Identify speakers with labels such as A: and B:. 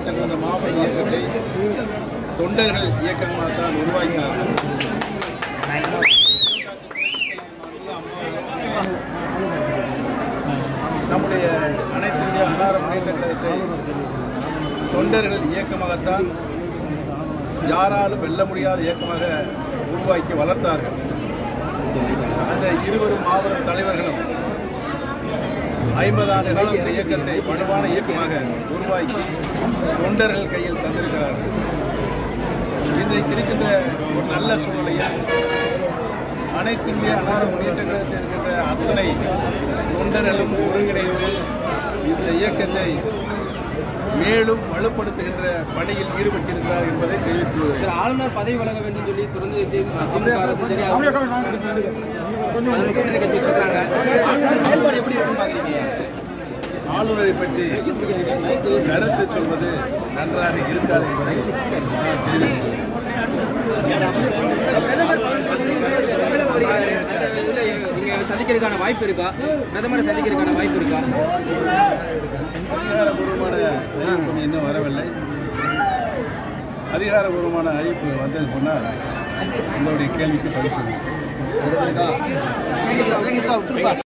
A: முன்னேற்ற கழக மாபெரும் இயக்கத்தை தொண்டர்கள் இயக்கமாக தான் உருவாக்கினார்கள் நம்முடைய அனைத்து இந்திய அன்னார முன்னேற்ற கழகத்தை தொண்டர்கள் இயக்கமாகத்தான் யாராலும் வெல்ல முடியாத இயக்கமாக உருவாக்கி வளர்த்தார்கள் அந்த இருவரும் மாபெரும் தலைவர்களும் ஐம்பது ஆண்டு காலம் இந்த இயக்கத்தை வலுவான இயக்கமாக உருவாக்கி தொண்டர்கள் கையில் தந்திருக்கிறார்கள் இன்றைக்கு இருக்கின்ற ஒரு நல்ல சூழ்நிலையில் அனைத்து இந்திய அன்னார முன்னேற்ற கழகத்தில் இருக்கின்ற அத்தனை தொண்டர்களும் ஒருங்கிணைந்து இந்த இயக்கத்தை மேலும் வலுப்படுத்துகின்ற பணியில் ஈடுபட்டிருக்கிறார் என்பதை தெரிவித்துக் கொள்கிறேன்
B: சார் ஆளுநர் பதவி வழங்க வேண்டும் சொல்லி தொடர்ந்து தி- திமுக அரசு சரி அதில் கூட்டணி கட்சி சொல்றாங்க ஆளுநர் செயல்பாடு எப்படி இருக்குன்னு பாக்குறீங்க
A: ஆளுநரை பற்றி கருத்து சொல்வது நன்றாக இருக்காது என்பதை நான் தெரிவித்துக்
B: பிரதமர் தமிழகம் வருகிறாரு அந்த இதுல நீங்க சந்திக்கிறதுக்கான வாய்ப்பு இருக்கா பிரதமரை சந்திக்கிறதுக்கான வாய்ப்பு இருக்கா
A: அதிகாரபூர்வமான அறிவிப்பு இன்னும் வரவில்லை அதிகாரபூர்வமான அறிவிப்பு வந்து சொன்னால் உங்களுடைய கேள்விக்கு பதில் சொல்லுங்கள்